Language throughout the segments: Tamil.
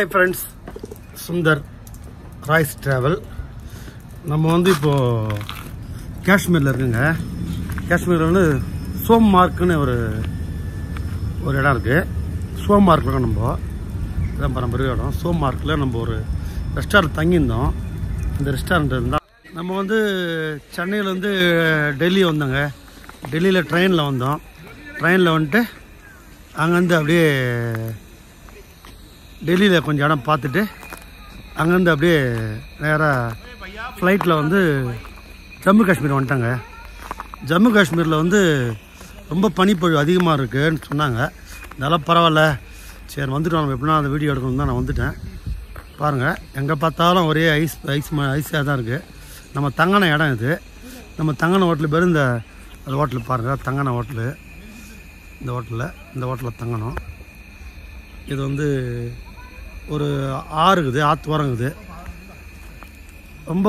ஹாய் ஃப்ரெண்ட்ஸ் சுந்தர் ராய்ஸ் ட்ராவல் நம்ம வந்து இப்போது காஷ்மீரில் இருக்குங்க காஷ்மீரில் வந்து சோம் மார்க்குன்னு ஒரு ஒரு இடம் இருக்குது சோம் மார்க்கில் நம்ம இதான் பரம்பரிய இடம் சோம் மார்க்கில் நம்ம ஒரு ரெஸ்டாரண்ட் தங்கியிருந்தோம் இந்த ரெஸ்டாரண்ட் இருந்தால் நம்ம வந்து சென்னையிலேருந்து டெல்லி வந்தோங்க டெல்லியில் ட்ரெயினில் வந்தோம் ட்ரெயினில் வந்துட்டு அங்கேருந்து அப்படியே டெல்லியில் கொஞ்சம் இடம் பார்த்துட்டு அங்கேருந்து அப்படியே நேராக ஃப்ளைட்டில் வந்து ஜம்மு காஷ்மீர் வந்துட்டாங்க ஜம்மு காஷ்மீரில் வந்து ரொம்ப பனிப்பொழிவு அதிகமாக இருக்குன்னு சொன்னாங்க இதெல்லாம் பரவாயில்ல சரி வந்துட்டோம் நம்ம எப்படின்னா அந்த வீடியோ எடுக்கணும் தான் நான் வந்துட்டேன் பாருங்கள் எங்கே பார்த்தாலும் ஒரே ஐஸ் ஐஸ் ம ஐஸாக தான் இருக்குது நம்ம தங்கின இடம் இது நம்ம தங்கின ஹோட்டல் பேர் இந்த அந்த ஹோட்டல் பாருங்கள் தங்கின ஹோட்டலு இந்த ஹோட்டலில் இந்த ஹோட்டலில் தங்கணும் இது வந்து ஒரு ஆறு இருக்குது ஆற்று ஓரம் இருக்குது ரொம்ப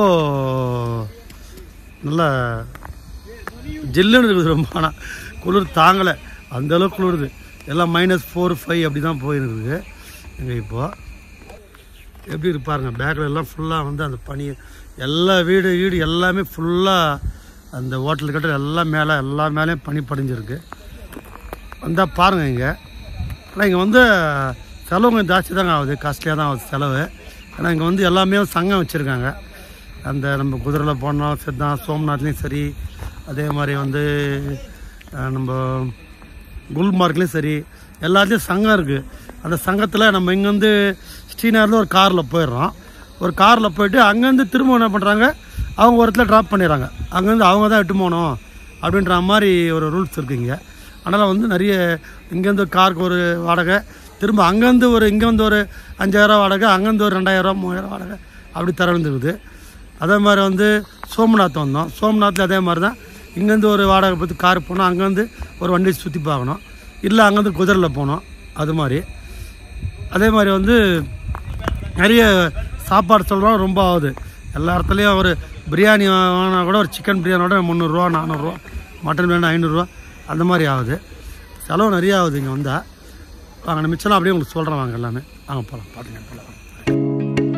நல்ல ஜில்லுன்னு இருக்குது ரொம்ப ஆனால் குளிர் தாங்கலை அந்த அளவுக்கு குளிருது எல்லாம் மைனஸ் ஃபோர் ஃபைவ் அப்படி தான் போயிருக்குது எங்கள் இப்போது எப்படி இருப்பாருங்க பேக்கில் எல்லாம் ஃபுல்லாக வந்து அந்த பனி எல்லா வீடு வீடு எல்லாமே ஃபுல்லாக அந்த ஹோட்டல் கட்ட எல்லாம் மேலே எல்லா மேலேயும் பனி படிஞ்சிருக்கு வந்தால் பாருங்கள் இங்கே ஆனால் இங்கே வந்து செலவு கொஞ்சம் ஜாஸ்தி தாங்க ஆகுது காஸ்ட்லியாக தான் ஆகுது செலவு ஏன்னா இங்கே வந்து எல்லாமே சங்கம் வச்சுருக்காங்க அந்த நம்ம குதிரையில் போனோம் சித்தான் சோம்நாத்லேயும் சரி அதே மாதிரி வந்து அஹ், நம்ம குல்மார்க்லேயும் சரி எல்லாத்துலேயும் சங்கம் இருக்குது அந்த சங்கத்தில் நம்ம இங்கேருந்து ஸ்ரீநகரில் ஒரு காரில் போயிடுறோம் ஒரு காரில் போயிட்டு அங்கேருந்து திரும்ப என்ன பண்ணுறாங்க அவங்க ஒரு இடத்துல ட்ராப் பண்ணிடுறாங்க அங்கேருந்து அவங்க தான் எட்டு போகணும் அப்படின்ற மாதிரி ஒரு ரூல்ஸ் இருக்குங்க அதனால் வந்து நிறைய இங்கேருந்து காருக்கு ஒரு வாடகை திரும்ப அங்கேருந்து ஒரு இங்கே வந்து ஒரு அஞ்சாயிரம் வாடகை அங்கேருந்து ஒரு ரெண்டாயிரம் மூவாயிரம் வாடகை அப்படி தர வேண்டியிருக்குது அதே மாதிரி வந்து சோம்நாத் வந்தோம் சோம்நாத்தில் அதே மாதிரி தான் இங்கேருந்து ஒரு வாடகை பற்றி கார் போனோம் அங்கேருந்து ஒரு வண்டி சுற்றி பார்க்கணும் இல்லை அங்கேருந்து குதிரையில் போனோம் அது மாதிரி அதே மாதிரி வந்து நிறைய சாப்பாடு சொல்கிறோம் ரொம்ப ஆகுது எல்லா இடத்துலையும் ஒரு பிரியாணி வாங்கினா கூட ஒரு சிக்கன் பிரியாணியோட முந்நூறுரூவா நானூறுரூவா மட்டன் பிரியாணி ஐநூறுரூவா அந்த மாதிரி ஆகுது செலவு நிறைய ஆகுது இங்கே வந்தால் வாங்க நான் மிச்சம்லாம் அப்படியே உங்களுக்கு சொல்கிறேன் வாங்க எல்லாமே வாங்க போகலாம் பார்த்துங்க போகலாம்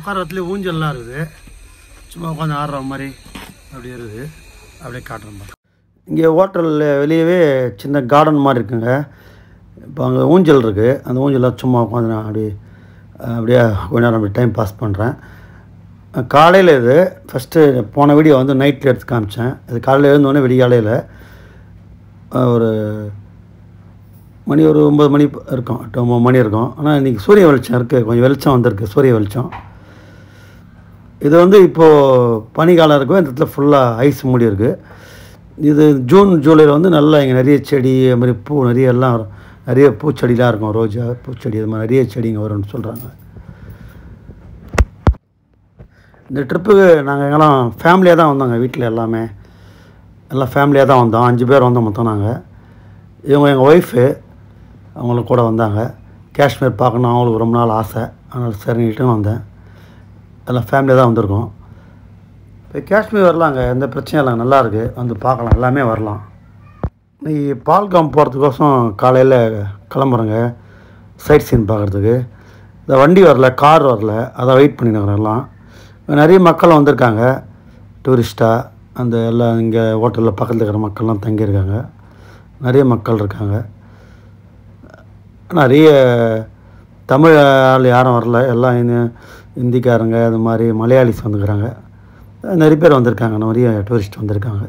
உட்கார இடத்துல ஊஞ்சல்லாம் இருக்குது சும்மா உட்காந்து ஆடுற மாதிரி அப்படி இருக்குது அப்படியே காட்டுறேன் பாருங்க. இங்கே ஹோட்டலில் வெளியவே சின்ன கார்டன் மாதிரி இருக்குங்க இப்போ அங்கே ஊஞ்சல் இருக்குது அந்த ஊஞ்சலில் சும்மா உட்காந்து நான் அப்படி அப்படியே கொஞ்ச நேரம் அப்படி டைம் பாஸ் பண்ணுறேன் காலையில் இது ஃபஸ்ட்டு போன வீடியோ வந்து நைட்டில் எடுத்து காமிச்சேன் இது காலையில் எழுந்தோடனே விடிகாலையில் ஒரு மணி ஒரு ஒம்பது மணி இருக்கும் எட்டு ஒம்பது மணி இருக்கும் ஆனால் இன்றைக்கி சூரிய வெளிச்சம் இருக்குது கொஞ்சம் வெளிச்சம் வந்திருக்கு சூரிய வெளிச்சம் இது வந்து இப்போது பனிக்காலம் இருக்கும் இந்த இடத்துல ஃபுல்லாக ஐஸ் மூடி இருக்குது இது ஜூன் ஜூலையில் வந்து நல்லா இங்கே நிறைய செடி அது மாதிரி பூ நிறைய எல்லாம் வரும். நிறைய பூச்செடிலாம் இருக்கும் ரோஜா பூச்செடி அது மாதிரி நிறைய செடிங்க வரும்னு சொல்கிறாங்க இந்த ட்ரிப்புக்கு நாங்கள் எங்கெல்லாம் ஃபேமிலியாக தான் வந்தோங்க வீட்டில் எல்லாமே எல்லாம் ஃபேமிலியாக தான் வந்தோம் அஞ்சு பேர் வந்தோம் மொத்தம் நாங்கள் இவங்க எங்கள் ஒய்ஃபு அவங்களும் கூட வந்தாங்க காஷ்மீர் பார்க்கணும் அவங்களுக்கு ரொம்ப நாள் ஆசை அதனால் சரின்னுட்டு வந்தேன் எல்லாம் ஃபேமிலியாக தான் வந்திருக்கோம் இப்போ காஷ்மீர் வரலாங்க எந்த பிரச்சனையும் இல்லை நல்லா இருக்கு வந்து பார்க்கலாம் எல்லாமே வரலாம் இன்னைக்கு பால்காம் போகிறதுக்கோசம் காலையில் கிளம்புறேங்க சைட் சீன் பார்க்குறதுக்கு இந்த வண்டி வரல கார் வரல அதை வெயிட் பண்ணினுக்கிறேன் எல்லாம் நிறைய மக்கள் வந்திருக்காங்க டூரிஸ்ட்டாக அந்த எல்லாம் இங்கே ஹோட்டலில் பக்கத்தில் இருக்கிற மக்கள்லாம் தங்கியிருக்காங்க நிறைய மக்கள் இருக்காங்க நிறைய தமிழ் ஆள் யாரும் வரல எல்லாம் இந்த- ஹிந்திக்காரங்க அது மாதிரி மலையாளிஸ் வந்துக்கிறாங்க நிறைய பேர் வந்திருக்காங்க நிறைய டூரிஸ்ட் வந்திருக்காங்க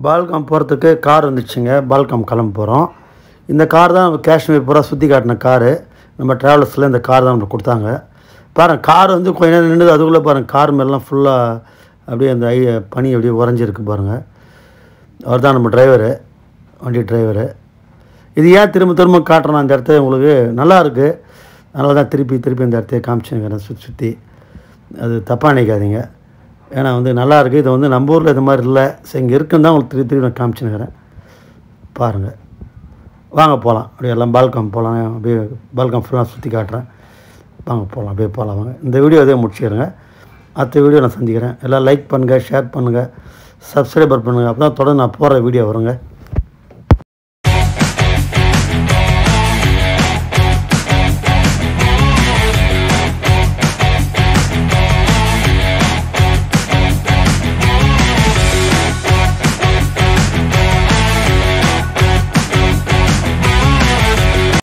பால்காம் போகிறதுக்கு கார் வந்துச்சுங்க பால்காம் கிளம்ப போகிறோம் இந்த கார் தான் நம்ம காஷ்மீர் பூரா சுற்றி காட்டின காரு நம்ம ட்ராவலர்ஸில் இந்த கார் தான் நம்மளுக்கு கொடுத்தாங்க பாருங்கள் கார் வந்து கொஞ்ச நேரம் நின்றுது அதுக்குள்ளே பாருங்கள் கார் மேலாம் ஃபுல்லாக அப்படியே அந்த ஐ பனி அப்படியே உறைஞ்சிருக்கு பாருங்கள் அவர் தான் நம்ம டிரைவரு வண்டி டிரைவரு இது ஏன் திரும்ப திரும்ப காட்டுறேன் அந்த இடத்த உங்களுக்கு நல்லா இருக்குது அதனால தான் திருப்பி திருப்பி இந்த இடத்தையே காமிச்சுக்கிறேன் சுற்றி சுற்றி அது தப்பாக நினைக்காதீங்க ஏன்னா வந்து நல்லா இருக்குது இது வந்து நம்ம ஊரில் இது மாதிரி இல்லை சரி இங்கே இருக்குன்னு தான் உங்களுக்கு திருப்பி திருப்பி நான் காமிச்சுக்கிறேன் பாருங்கள் வாங்க போகலாம் அப்படியே எல்லாம் பால்காம் போகலாம் அப்படியே பால்காம் ஃபுல்லாக சுற்றி காட்டுறேன் வாங்க போகலாம் அப்படியே போகலாம் வாங்க இந்த வீடியோ இதே முடிச்சிடுங்க அடுத்த வீடியோ நான் சந்திக்கிறேன் எல்லாம் லைக் பண்ணுங்கள் ஷேர் பண்ணுங்கள் சப்ஸ்கிரைபர் பண்ணுங்கள் அப்போ தான் தொடர்ந்து நான் போகிற வீடியோ வருங்க